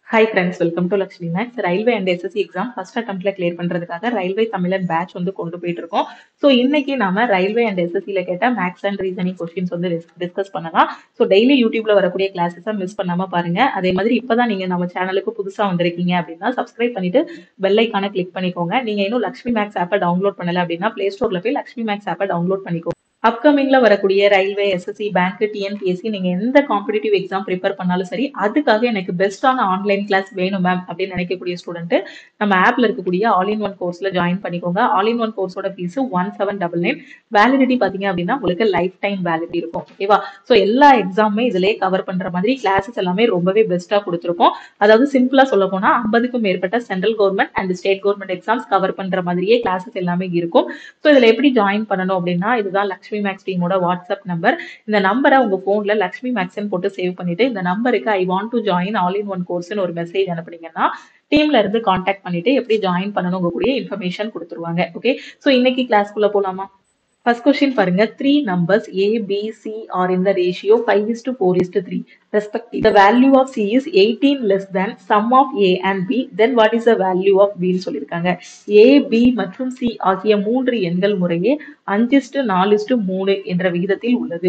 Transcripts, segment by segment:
Hi friends welcome to Lakshmi maths railway and SSC exam first அட்டம்ப்ட்ல clear பண்றதுக்காக railway தமிழன் batch வந்து கொண்டு போயிட்டு இருக்கோம் ஸோ இன்னைக்கு நாம ரயில்வே அண்ட் எஸ்எஸ்சில கேட்ட மேக்ஸ் அண்ட் ரீசனிங் கொஸ்டின்ஸ் வந்து டிஸ்கஸ் பண்ணலாம் ஸோ டெய்லி யூடியூப்ல வரக்கூடிய கிளாஸஸை மிஸ் பண்ணாம பாருங்க அதே மாதிரி இப்பதான் நீங்க நம்ம சேனலுக்கு புதுசா வந்திருக்கீங்க அப்படின்னா சப்ஸ்கிரைப் பண்ணிட்டு பெல் ஐக்கான கிளிக் பண்ணிக்கோங்க நீங்க இன்னும் லக்ஷ்மி மேக்ஸ் ஆப்பை டவுன்லோட் பண்ணல அப்படின்னா பிளே ஸ்டோர்ல போய் லக்ஷ்மி மேக்ஸ் ஆப்பை டவுன்லோட் பண்ணிக்கோங்க அப்கமிங்ல வரக்கூடிய ரயில்வே எஸ்எஸ்சி பேங்க் டிஎன்பிஎஸ்சி நீங்க எந்த காம்படிட்டிவ் எக்ஸாம் ப்ரிப்பேர் பண்ணாலும் சரி அதுக்காக எனக்கு பெஸ்டான ஆன்லைன் கிளாஸ் வேணும் மேம் அப்படின்னு நினைக்கக்கூடிய ஸ்டூடெண்ட் நம்ம ஆப்ல இருக்கக்கூடிய ஆல் இன் ஒன் கோர்ஸ்ல ஜாயின் பண்ணிக்கோங்க ஆல் இன் ஒன் கோர்ஸோட fees one seven double nine validity பாத்தீங்க அப்படின்னா உங்களுக்கு லைஃப் டைம் வேலிடிட்டி இருக்கும் ஓகேவா ஸோ எல்லா எக்ஸாமுமே இதுலயே கவர் பண்ற மாதிரி கிளாஸஸ் எல்லாமே ரொம்பவே பெஸ்டா கொடுத்துருக்கோம் அதாவது சிம்பிளா சொல்ல போனா ஐம்பதுக்கும் மேற்பட்ட central government and state government exams cover பண்ற மாதிரியே கிளாஸஸ் எல்லாமே இருக்கும் ஸோ இதுல எப்படி ஜாயின் பண்ணணும் அப்படின்னா இதுதான் லக்ஷ்மி மேக்ஸ் டீமோட வாட்ஸ்அப் நம்பர் இந்த நம்பரை உங்க போன்ல லக்ஷ்மி மேக்ஸ்ன்னு போட்டு சேவ் பண்ணிட்டு இந்த நம்பருக்கு I want to join all in one கோர்ஸ்னு ஒரு மெசேஜ் அனுப்புனீங்கன்னா டீம்ல இருந்து காண்டாக்ட் பண்ணிட்டு எப்படி ஜாயின் பண்ணணும் கூடிய இன்ஃபர்மேஷன் கொடுத்துருவாங்க ஓகே ஸோ இன்னைக்கு கிளாஸ்க்குள்ள போலாமா ஃபர்ஸ்ட் கொஸ்டின் பாருங்க three numbers A B C are in the ratio five is to four is to three respective the value of C is eighteen less than sum of A and B then what is the value of பின்னு சொல்லியிருக்காங்க A B மற்றும் C ஆகிய மூன்று எண்கள் முறையே அஞ்சிஸ்டு நாலிஸ்டு மூணு என்ற விகிதத்தில் உள்ளது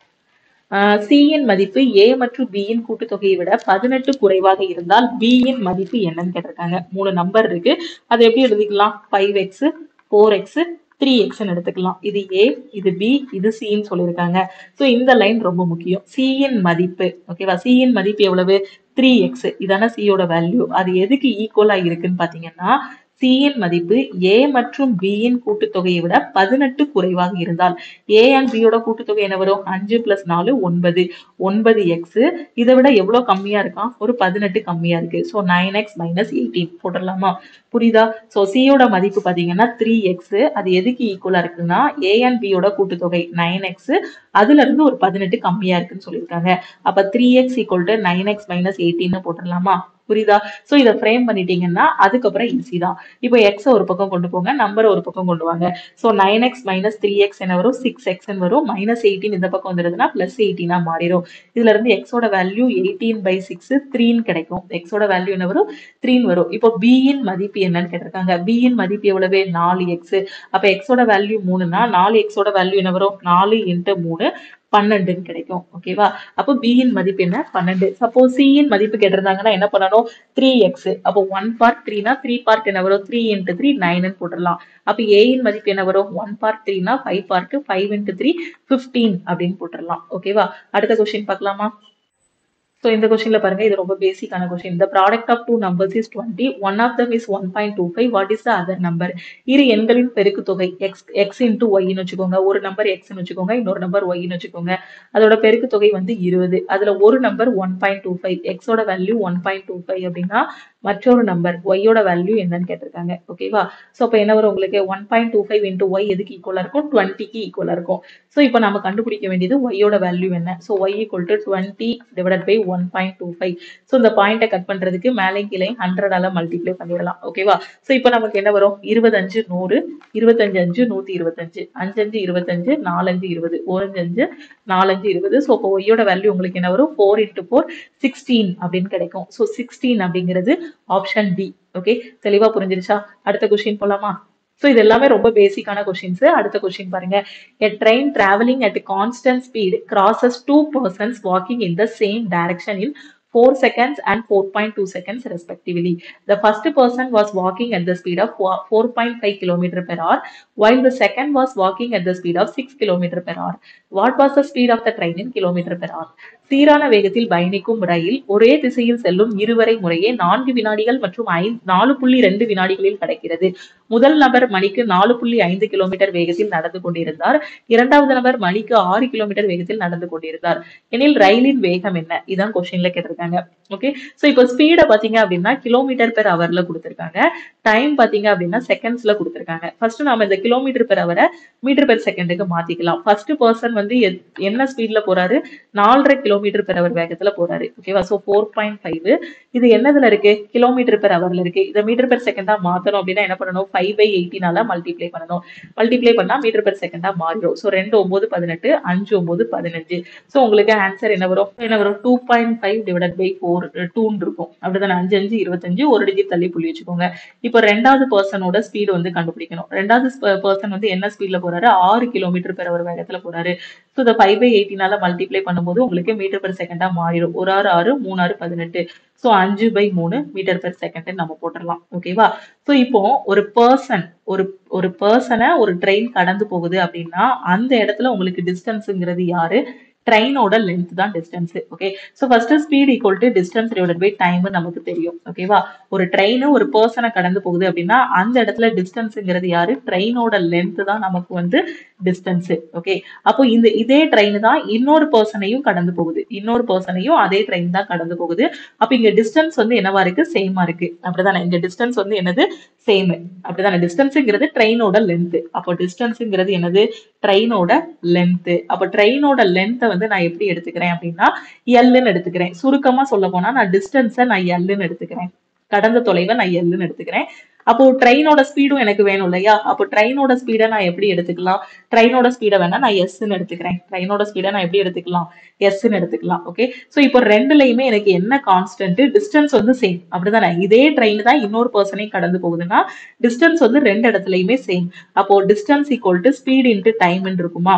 சியின் மதிப்பு ஏ மற்றும் பியின் கூட்டுத்தொகையை விட பதினெட்டு குறைவாக இருந்தால் பியின் மதிப்பு என்னன்னு கேட்டிருக்காங்க மூணு நம்பர் இருக்கு அதை எப்படி எழுதிக்கலாம் five X four X three எக்ஸ்ன்னு எடுத்துக்கலாம் இது ஏ இது பி இது சின்னு சொல்லியிருக்காங்க ஸோ இந்த லைன் ரொம்ப முக்கியம் சியின் மதிப்பு ஓகேவா சியின் மதிப்பு எவ்வளவு த்ரீ எக்ஸ் இதான சியோட வேல்யூ அது எதுக்கு ஈக்குவலா இருக்குன்னு பாத்தீங்கன்னா சியின் மதிப்பு ஏ மற்றும் பியின் கூட்டுத்தொகையை விட பதினெட்டு குறைவாக இருந்தால் ஏ அண்ட் பியோட கூட்டுத்தொகை என்ன வரும் அஞ்சு பிளஸ் நாலு ஒன்பது ஒன்பது எக்ஸ் இதை விட எவ்வளவு கம்மியா இருக்கான் ஒரு பதினெட்டு கம்மியா இருக்கு so nine X minus eighteen போட்டுடலாமா புரியுதா ஸோ சியோட மதிப்பு பாத்தீங்கன்னா த்ரீ எக்ஸ் அது எதுக்கு ஈக்குவலா இருக்குன்னா ஏ அண்ட் பியோட கூட்டுத்தொகை நைன் எக்ஸ் அதுல இருந்து ஒரு பதினெட்டு கம்மியா இருக்குன்னு சொல்லியிருக்காங்க அப்ப three X equal to nine X minus எயிட்டின்னு போட்டுடலாமா புரியுதா சோ இதை ஃப்ரேம் பண்ணிட்டீங்கன்னா அதுக்கப்புறம் ஈஸி தான் இப்போ எக்ஸ் ஒரு பக்கம் கொண்டு போங்க நம்பர் ஒரு பக்கம் கொண்டு வாங்க so nine X minus three X என்ன வரும் சிக்ஸ் எக்ஸ் வரும் மைனஸ் எயிட்டீன் இந்த பக்கம் வந்துருதுன்னா பிளஸ் எயிட்டீனா மாறிடும் இதுல இருந்து எக்ஸோட வேல்யூ எயிட்டீன் பை சிக்ஸ் த்ரீன்னு கிடைக்கும் எக்ஸோட வேல்யூ என்ன வரும் த்ரீன்னு வரும் இப்போ பியின் மதிப்பு என்னன்னு கேட்டிருக்காங்க பியின் மதிப்பு எவ்வளவு நாலு எக்ஸ் அப்ப எக்ஸோட வேல்யூ மூணுனா நாலு எக்ஸோட வேல்யூ என்ன வரும் நாலு இன்ட்டு மூணு பன்னெண்டுன்னு கிடைக்கும் ஓகேவா அப்போ பியின் மதிப்பு என்ன பன்னெண்டு சப்போஸ் சியின் மதிப்பு கேட்டிருந்தாங்கன்னா என்ன பண்ணணும் த்ரீ எக்ஸ் அப்போ ஒன் பார்ட் த்ரீனா த்ரீ பார்ட் என்ன வரும் த்ரீ இன்ட்டு த்ரீ நைன்னு போட்டுடலாம் அப்போ ஏயின் மதிப்பு என்ன வரும் ஒன் பார்ட் த்ரீனா five part five into three fifteen அப்படின்னு போட்டுடலாம் ஓகேவா அடுத்த கொஸ்டின் பார்க்கலாமா ஸோ இந்த கொஸ்டின்ல பாருங்க இது ரொம்ப பேசிக்கான கொஸ்டின் இந்த product of two numbers is twenty one of them is one point two five what is the other number இரு எண்களின் பெருக்கு தொகை எக்ஸ் எக்ஸ் இன்டூ ஒய்னு வச்சுக்கோங்க ஒரு நம்பர் எக்ஸ்னு வச்சுக்கோங்க இன்னொரு நம்பர் ஒய்னு வச்சுக்கோங்க அதோட பெருக்கு தொகை வந்து இருபது அதுல ஒரு number one point two five எக்ஸோட value one point two five அப்படின்னா மற்றொரு நம்பர் ஒய்யோட வேல்யூ என்னன்னு கேட்டிருக்காங்க ஓகேவா ஸோ அப்போ என்ன வரும் உங்களுக்கு one point two five into Y எதுக்கு ஈக்குவலா இருக்கும் டுவெண்ட்டிக்கு ஈக்குவலா இருக்கும் ஸோ இப்போ நம்ம கண்டுபிடிக்க வேண்டியது ஒய்யோட வேல்யூ என்ன so Y equal to twenty divide by one point two five so இந்த பாயிண்ட்டை கட் பண்றதுக்கு மேலே கீழே ஹண்ட்ரடால மல்டிப்ளை பண்ணிடலாம் ஓகேவா ஸோ இப்போ நமக்கு என்ன வரும் இருபத்தஞ்சு நூறு இருபத்தஞ்சு அஞ்சு நூத்தி இருபத்தஞ்சு அஞ்சஞ்சு இருபத்தஞ்சு நாலஞ்சு இருபது ஓரஞ்சு அஞ்சு நாலஞ்சு இருபது ஸோ இப்போ ஒய்யோட வேல்யூ உங்களுக்கு என்ன வரும் ஃபோர் இன்ட்டு ஃபோர் சிக்ஸ்டீன் அப்படின்னு கிடைக்கும் ஸோ சிக்ஸ்டீன் அப்படிங்கிறது ஆப்ஷன் டி ஓகே தெளிவா புரிஞ்சிருச்சா அடுத்த கொஸ்டின் போலாமா ஸோ இது எல்லாமே ரொம்ப பேசிக்கான கொஸ்டின்ஸ் அடுத்த கொஸ்டின் பாருங்க a train travelling at constant speed crosses two persons walking in the same direction in 4 seconds and 4.2 seconds respectively. The first person was walking at the speed of 4.5 km per hour while the second was walking at the speed of 6 km per hour. What was the speed of the train in kilometer per hour? சீரான வேகத்தில் பயணிக்கும் ரயில் ஒரே திசையில் செல்லும் இருவரை முறையே நான்கு வினாடிகள் மற்றும் நாலு புள்ளி ரெண்டு வினாடிகளில் கடக்கிறது முதல் நபர் மணிக்கு நாலு புள்ளி ஐந்து கிலோமீட்டர் வேகத்தில் நடந்து கொண்டிருந்தார் இரண்டாவது நபர் மணிக்கு ஆறு கிலோமீட்டர் வேகத்தில் நடந்து கொண்டிருந்தார் எனில் ரயிலின் வேகம் என்ன இதான் கொஸ்டின்ல கேட்டிருக்காங்க ஓகே சோ இப்போ ஸ்பீட பாத்தீங்க அப்படின்னா கிலோமீட்டர் பெர் ஹவர்ல கொடுத்திருக்காங்க டைம் பாத்தீங்க அப்படின்னா செகண்ட்ஸ்ல கொடுத்துருக்காங்க ஃபர்ஸ்ட் நாம இந்த கிலோமீட்டர் பெர் அவரை மீட்டர் பெர் செகண்டுக்கு மாத்திக்கலாம் ஃபர்ஸ்ட் பர்சன் வந்து எத்- என்ன ஸ்பீட்ல போறாரு நாலரை கிலோமீட்டர் பெர் அவர் வேகத்துல போறாரு ஓகேவா ஸோ ஃபோர் பாயிண்ட் ஃபைவ் இது என்னதுல இருக்கு கிலோமீட்டர் பெர் அவர்ல இருக்கு இதை மீட்டர் பெர் செகண்டா மாத்தணும் அப்படின்னா என்ன பண்ணணும் ஃபைவ் பை எயிட்டினால மல்டிப்ளை பண்ணணும் மல்டிப்ளை பண்ணா மீட்டர் பெர் செகண்டா மாறிடும் ஸோ ரெண்டு ஒன்பது பதினெட்டு அஞ்சு ஒன்பது பதினஞ்சு ஸோ உங்களுக்கு ஆன்சர் என்ன வரும் என்ன வரும் two point five divide by four டூன்னு இருக்கும் அப்படிதானே அஞ்சு அஞ்சு இருபத்தஞ்சு ஒரு டிஜிட் தள்ளி புள்ளி வச்சுக்கோங்க இப்போ ரெண்டாவது பர்சனோட ஸ்பீடு வந்து கண்டுபிடிக்கணும் ரெண்டாவது பர்சன் வந்து என்ன ஸ்பீட்ல போறாரு ஆறு கிலோமீட்டர் பெர் அவர் வேகத்துல போறாரு ஸோ இந்த ஃபைவ் பை எயிட்டினால மல்டிப்ளை பண்ணும்போது உங்களுக்கு மீட்டர் பெர் செகண்டா மாறிடும் ஒரு ஆறு ஆறு மூணு ஆறு பதினெட்டு ஸோ அஞ்சு பை மூணு மீட்டர் பெர் செகண்ட் நம்ம போட்டுடலாம் ஓகேவா ஸோ இப்போ ஒரு பர்சன் ஒரு ஒரு பர்சனை ஒரு ட்ரெயின் கடந்து போகுது அப்படின்னா அந்த இடத்துல உங்களுக்கு டிஸ்டன்ஸுங்கிறது யாரு ட்ரெயினோட லென்த் தான் distance okay so first speed equal to distance divided by time நமக்கு தெரியும் ஓகேவா ஒரு ட்ரெயின் ஒரு பர்சனை கடந்து போகுது அப்படின்னா அந்த இடத்துல டிஸ்டன்ஸுங்கிறது யாரு ட்ரெயினோட லென்த் தான் நமக்கு வந்து டிஸ்டன்ஸ் ஓகே அப்போ இந்த இதே ட்ரெயின் தான் இன்னொரு பர்சனையும் கடந்து போகுது இன்னொரு பர்சனையும் அதே ட்ரெயின் தான் கடந்து போகுது அப்ப இங்க டிஸ்டன்ஸ் வந்து என்னவா இருக்கு சேமா இருக்கு அப்படிதானே இங்க டிஸ்டன்ஸ் வந்து என்னது சேம் அப்படிதானே டிஸ்டன்ஸுங்கிறது ட்ரெயினோட லென்த் அப்போ டிஸ்டன்ஸுங்கிறது என்னது ட்ரெயினோட லென்த் அப்ப ட்ரெயினோட லென்த்தை வந்து நான் எப்படி எடுத்துக்கிறேன் அப்படின்னா எல்லுன்னு எடுத்துக்கிறேன் சுருக்கமா சொல்ல போனா நான் டிஸ்டன்ஸை நான் எல்லுன்னு எடுத்துக்கிறேன் கடந்த தொலைவை நான் எல்லுன்னு எடுத்துக்கிறேன் அப்போ ட்ரெயினோட ஸ்பீடும் எனக்கு வேணும் இல்லையா அப்போ ட்ரெயினோட ஸ்பீடை நான் எப்படி எடுத்துக்கலாம் ட்ரெயினோட ஸ்பீடை வேணா நான் எஸ்ன்னு எடுத்துக்கிறேன் ட்ரெயினோட ஸ்பீடை நான் எப்படி எடுத்துக்கலாம் எஸ்ன்னு எடுத்துக்கலாம் ஓகே ஸோ இப்போ ரெண்டுலையுமே எனக்கு என்ன கான்ஸ்டன்ட் டிஸ்டன்ஸ் வந்து சேம் அப்படிதானே இதே ட்ரெயின் தான் இன்னொரு பர்சனையும் கடந்து போகுதுன்னா டிஸ்டன்ஸ் வந்து ரெண்டு இடத்துலயுமே சேம் அப்போ distance equal to speed into டைம்னு இருக்குமா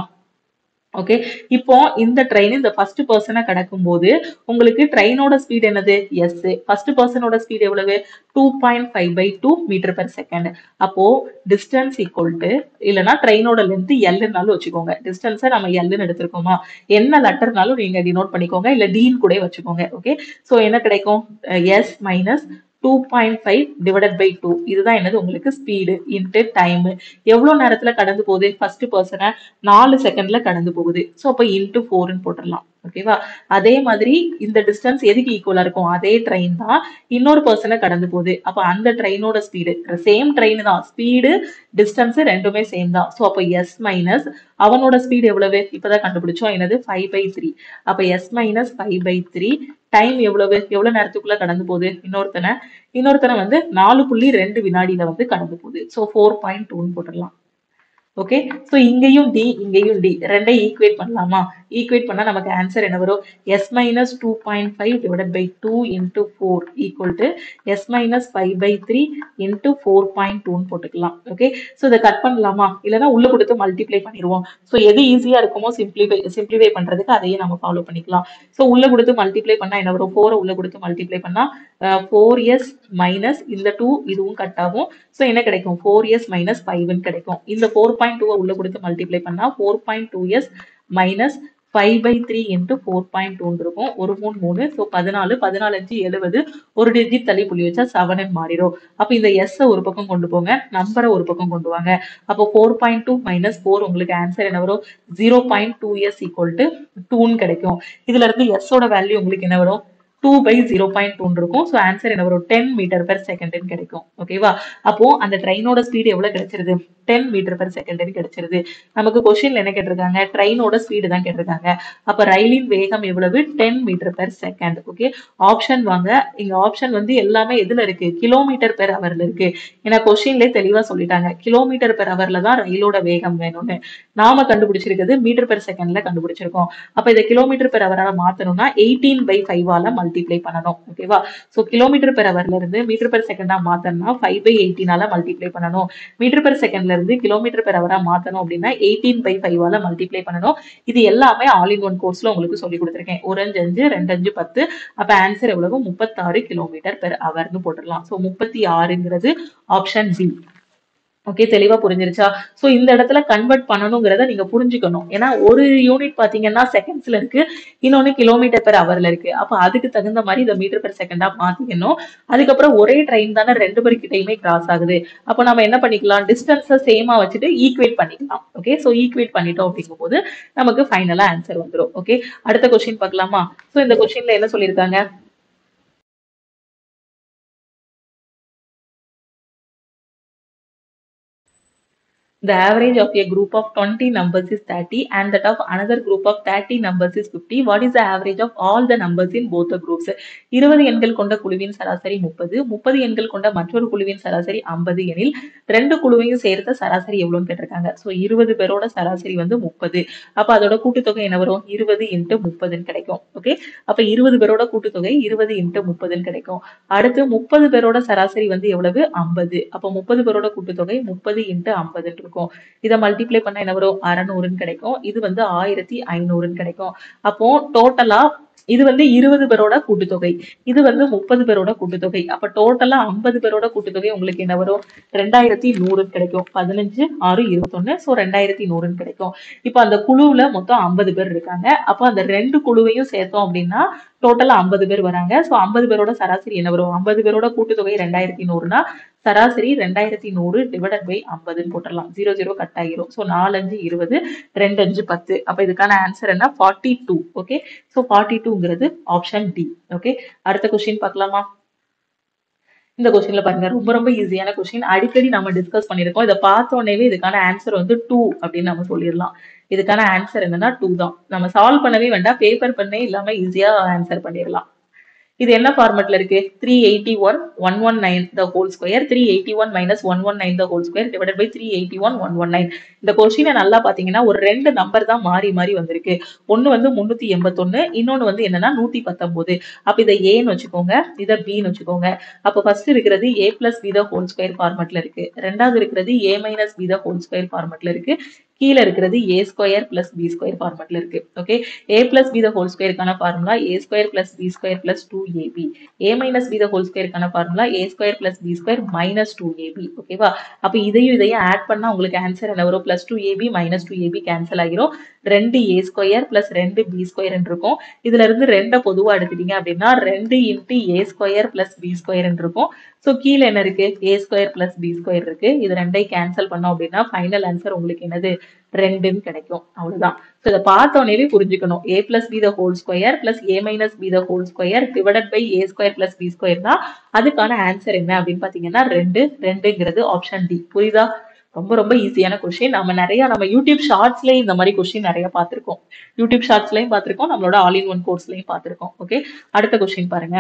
ஓகே இப்போ இந்த ட்ரெயின் இந்த ஃபர்ஸ்ட் பர்சனை கடக்கும் போது உங்களுக்கு ட்ரெயினோட ஸ்பீட் என்னது எஸ் ஃபர்ஸ்ட் பர்சனோட ஸ்பீட் எவ்வளவு two point five by two metre per second அப்போ டிஸ்டன்ஸ் ஈக்குவல் டு இல்லைன்னா ட்ரெயினோட லென்த் எல்லுனாலும் வச்சுக்கோங்க டிஸ்டன்ஸை நம்ம எல்லுன்னு எடுத்திருக்கோமா என்ன லெட்டர்னாலும் நீங்க டினோட் பண்ணிக்கோங்க இல்ல டீன் கூட வச்சுக்கோங்க ஓகே ஸோ என்ன கிடைக்கும் S minus two point five divided by two இதுதான் என்னது உங்களுக்கு ஸ்பீடு இன்ட்டு டைம் எவ்வளோ நேரத்துல கடந்து போகுது ஃபர்ஸ்ட் பர்சனை நாலு செகண்ட்ல கடந்து போகுது ஸோ அப்போ இன்ட்டு ஃபோர்னு போட்டுடலாம் ஓகேவா அதே மாதிரி இந்த டிஸ்டன்ஸ் எதுக்கு ஈக்குவலா இருக்கும் அதே ட்ரெயின் தான் இன்னொரு பர்சனை கடந்து போகுது அப்போ அந்த ட்ரெயினோட ஸ்பீடு சேம் ட்ரெயின் தான் ஸ்பீடு டிஸ்டன்ஸ் ரெண்டுமே சேம் தான் ஸோ அப்போ எஸ் மைனஸ் அவனோட ஸ்பீடு எவ்வளவு இப்பதான் கண்டுபிடிச்சோம் என்னது ஃபைவ் பை த்ரீ அப்போ S minus five by three time எவ்வளவு எவ்வளவு நேரத்துக்குள்ள கடந்து போகுது இன்னொருத்தனை இன்னொருத்தனை வந்து நாலு புள்ளி ரெண்டு வினாடியில வந்து கடந்து போகுது ஸோ ஃபோர் பாயிண்ட் டூன்னு போட்டுடலாம் ஓகே ஸோ இங்கேயும் டி இங்கேயும் டி ரெண்டையும் ஈக்குவேட் பண்ணலாமா ஈக்குவேட் பண்ணா நமக்கு ஆன்சர் என்ன வரும் S minus two point five divide by two into four equal to S minus five by three into four point டூன்னு போட்டுக்கலாம் ஓகே ஸோ இதை கட் பண்ணலாமா இல்லைன்னா உள்ள கொடுத்து மல்டிப்ளை பண்ணிடுவோம் ஸோ எது ஈஸியா இருக்குமோ சிம்பிளிஃபை சிம்பிளிஃபை பண்றதுக்கு அதையே நம்ம ஃபாலோ பண்ணிக்கலாம் ஸோ உள்ள கொடுத்து மல்டிப்ளை பண்ணா என்ன வரும் ஃபோரை உள்ள கொடுத்து மல்டிப்ளை பண்ணா ஃபோர் எஸ் மைனஸ் இந்த டூ இதுவும் கட் ஆகும் ஸோ என்ன கிடைக்கும் ஃபோர் எஸ் மைனஸ் ஃபைவ்னு கிடைக்கும் இந்த ஃபோர் பாயிண்ட் டூவை உள்ள கொடுத்து மல்டிப்ளை பண்ணா four point two S minus five by three into four point டூன்னு இருக்கும் ஒரு மூணு மூணு ஸோ பதினாலு பதினாலு அஞ்சு எழுபது ஒரு டிஜிட் தள்ளி புள்ளி வச்சா செவன் மாறிடும் அப்போ இந்த எஸ் ஒரு பக்கம் கொண்டு போங்க நம்பரை ஒரு பக்கம் கொண்டு வாங்க அப்போ four point two minus four உங்களுக்கு ஆன்சர் என்ன வரும் zero point two S equal to டூன்னு கிடைக்கும் இதுல இருந்து எஸ்ஸோட வேல்யூ உங்களுக்கு என்ன வரும் two by zero point two இருக்கும் ஸோ ஆன்சர் என்ன வரும் டென் மீட்டர் பெர் செகண்ட்னு கிடைக்கும் ஓகேவா அப்போ அந்த ட்ரெயினோட ஸ்பீடு எவ்வளவு கிடைச்சிருது டென் மீட்டர் பெர் செகண்ட்னு கிடைச்சிருது நமக்கு கொஸ்டின்ல என்ன கேட்டிருக்காங்க ட்ரெயினோட ஸ்பீடு தான் கேட்டிருக்காங்க அப்ப ரயிலின் வேகம் எவ்வளவு ten metre per second okay option வாங்க இங்க ஆப்ஷன் வந்து எல்லாமே எதுல இருக்கு கிலோமீட்டர் பெர் ஹவர்ல இருக்கு ஏன்னா கொஸ்டின்லேயே தெளிவா சொல்லிட்டாங்க கிலோமீட்டர் பெர் ஹவர்ல தான் ரயிலோட வேகம் வேணும்னு நாம கண்டுபிடிச்சிருக்கிறது மீட்டர் பெர் செகண்ட்ல கண்டுபிடிச்சிருக்கோம் அப்ப இதை கிலோமீட்டர் பெர் ஹவரால மாத்தணும்னா எயிட்டீன் பை ஃபைவால மல்டிப்ளை பண்ணணும் ஓகேவா சோ கிலோமீட்டர் பெர் ஹவர்ல இருந்து மீட்டர் பெர் செகண்டா மாத்தணும்னா ஃபைவ் பை எயிட்டீனால மல்டிப்ளை பண்ணணும் மீட்டர் பெர் செகண்ட்ல இருந்து கிலோமீட்டர் பெர் ஹவரா மாத்தணும் அப்படின்னா எயிட்டீன் பை ஃபைவால மல்டிப்ளை பண்ணணும் இது எல்லாமே ஆல் இன் ஒன் கோர்ஸ்ல உங்களுக்கு சொல்லி கொடுத்துருக்கேன் ஒரு அஞ்சு அஞ்சு ரெண்டு அஞ்சு பத்து அப்ப ஆன்சர் எவ்வளவு முப்பத்தாறு கிலோமீட்டர் பெர் ஹவர்னு போட்டுடலாம் சோ முப்பத்தி ஆறுங்கிறது ஆப்ஷன் பி ஓகே தெளிவா புரிஞ்சிருச்சா சோ இந்த இடத்துல கன்வெர்ட் பண்ணணுங்கிறத நீங்க புரிஞ்சுக்கணும் ஏன்னா ஒரு யூனிட் பாத்தீங்கன்னா செகண்ட்ஸ்ல இருக்கு இன்னொன்னு கிலோமீட்டர் பெர் ஹவர்ல இருக்கு அப்ப அதுக்கு தகுந்த மாதிரி இந்த மீட்டர் பெர் செகண்டா மாத்திக்கணும் அதுக்கப்புறம் ஒரே ட்ரெயின் தானே ரெண்டு பேர்கிட்டயுமே கிராஸ் ஆகுது அப்ப நம்ம என்ன பண்ணிக்கலாம் டிஸ்டன்ஸை சேமா வச்சுட்டு ஈக்குவேட் பண்ணிக்கலாம் ஓகே சோ ஈக்குவேட் பண்ணிட்டோம் அப்படிங்கும்போது நமக்கு ஃபைனலா ஆன்சர் வந்துரும் ஓகே அடுத்த கொஸ்டின் பார்க்கலாமா சோ இந்த கொஸ்டின்ல என்ன சொல்லியிருக்காங்க the average of a group of 20 numbers is 30 and that of another group of 30 numbers is 50 what is the average of all the numbers in both the groups இருபது எண்கள் கொண்ட குழுவின் சராசரி முப்பது முப்பது எண்கள் கொண்ட மற்றொரு குழுவின் சராசரி ஐம்பது எனில் ரெண்டு குழுவையும் சேர்த்த சராசரி எவ்வளவுன்னு கேட்டிருக்காங்க சோ இருபது பேரோட சராசரி வந்து முப்பது அப்ப அதோட கூட்டுத்தொகை என்ன வரும் இருபது இன்ட்டு முப்பதுன்னு கிடைக்கும் ஓகே அப்ப இருபது பேரோட கூட்டுத்தொகை இருபது இன்ட்டு முப்பதுன்னு கிடைக்கும் அடுத்து முப்பது பேரோட சராசரி வந்து எவ்வளவு ஐம்பது அப்ப முப்பது பேரோட கூட்டுத்தொகை முப்பது இன்ட்டு ஐம்பதுன்னு இருக்கும் இதை மல்டிப்ளை பண்ணா என்ன வரும் அறநூறுன்னு கிடைக்கும் இது வந்து ஆயிரத்தி ஐநூறுன்னு கிடைக்கும் அப்போ டோட்டலா இது வந்து இருபது பேரோட கூட்டுத்தொகை இது வந்து முப்பது பேரோட கூட்டுத்தொகை அப்ப டோட்டலா ஐம்பது பேரோட கூட்டுத்தொகை உங்களுக்கு என்ன வரும் ரெண்டாயிரத்தி நூறுன்னு கிடைக்கும் பதினஞ்சு ஆறு இருபத்தொன்னு ஸோ ரெண்டாயிரத்தி நூறுன்னு கிடைக்கும் இப்போ அந்த குழுவுல மொத்தம் ஐம்பது பேர் இருக்காங்க அப்போ அந்த ரெண்டு குழுவையும் சேர்த்தோம் அப்படின்னா டோட்டலா ஐம்பது பேர் வராங்க ஸோ ஐம்பது பேரோட சராசரி என்ன வரும் ஐம்பது பேரோட கூட்டுத்தொகை ரெண்டாயிரத்தி நூறுனா சராசரி ரெண்டாயிரத்தி நூறு டிவைடட் பை ஐம்பதுன்னு போட்டுடலாம் ஜீரோ ஜீரோ கட் ஆகிரும் ஸோ நாலஞ்சு இருபது ரெண்டு அஞ்சு பத்து அப்போ இதுக்கான ஆன்சர் என்ன forty two okay so forty டூங்கிறது ஆப்ஷன் டி ஓகே அடுத்த கொஸ்டின் பார்க்கலாமா இந்த கொஸ்டின்ல பாருங்க ரொம்ப ரொம்ப ஈஸியான கொஸ்டின் அடிக்கடி நம்ம டிஸ்கஸ் பண்ணியிருக்கோம் இதை பார்த்த உடனேவே இதுக்கான ஆன்சர் வந்து டூ அப்படின்னு நம்ம சொல்லிடலாம் இதுக்கான ஆன்சர் என்னன்னா டூ தான் நம்ம சால்வ் பண்ணவே வேண்டாம் பேப்பர் பண்ணே இல்லாம ஈஸியா ஆன்சர் பண்ணிடலாம் இது என்ன ஃபார்மெட்ல இருக்கு three eighty one one one nine the whole square three eighty one minus one one nine the whole square divide by three eighty one one one nine இந்த கொஸ்டினை நல்லா பாத்தீங்கன்னா ஒரு ரெண்டு நம்பர் தான் மாறி மாறி வந்திருக்கு ஒன்னு வந்து முன்னூத்தி எண்பத்தொன்னு இன்னொன்னு வந்து என்னன்னா நூத்தி பத்தொன்பது அப்ப இதை ஏன்னு வச்சுக்கோங்க இதை பின்னு வச்சுக்கோங்க அப்ப ஃபர்ஸ்ட் இருக்கிறது A plus B the whole square ஃபார்மெட்ல இருக்கு ரெண்டாவது இருக்கிறது A minus B the whole square ஃபார்மெட்ல இருக்கு கீழே இருக்கிறது A square plus B square ஃபார்மெட்ல இருக்கு okay A plus B the whole ஸ்கொயருக்கான formula A square plus B square plus two AB A minus B the whole ஸ்கொயருக்கான formula A square plus B square minus two AB ஓகேவா அப்ப இதையும் இதையும் add பண்ணா உங்களுக்கு ஆன்சர் என்ன வரும் plus two AB minus two AB cancel ஆகிரும் ரெண்டு ஏ ஸ்கொயர் பிளஸ் ரெண்டு பி ஸ்கொயர் இருக்கும் இதுல இருந்து ரெண்டை பொதுவா எடுத்துட்டீங்க அப்படின்னா ரெண்டு into A square plus B square இருக்கும் ஸோ கீழே என்ன இருக்கு A square plus B square இருக்கு இது ரெண்டையும் கேன்சல் பண்ணோம் அப்படின்னா ஃபைனல் ஆன்சர் உங்களுக்கு என்னது ரெண்டுன்னு கிடைக்கும் அவ்வளவுதான் ஸோ இதை பார்த்தோன்னே புரிஞ்சுக்கணும் A plus B the whole square plus A minus B the whole square divided by A square plus B square தான் அதுக்கான ஆன்சர் என்ன அப்படின்னு பாத்தீங்கன்னா ரெண்டு ரெண்டுங்கிறது ஆப்ஷன் டி புரியுதா ரொம்ப ரொம்ப ஈஸியான கொஸ்டின் நம்ம நிறைய நம்ம யூடியூப் ஷார்ட்ஸ்லயே இந்த மாதிரி கொஸ்டின் நிறைய பார்த்திருக்கோம் யூடியூப் ஷார்ட்ஸ்லயும் பார்த்திருக்கோம் நம்மளோட ஆல் இன் ஒன் கோர்ஸ்லயும் பார்த்திருக்கோம் ஓகே அடுத்த கொஸ்டின் பாருங்க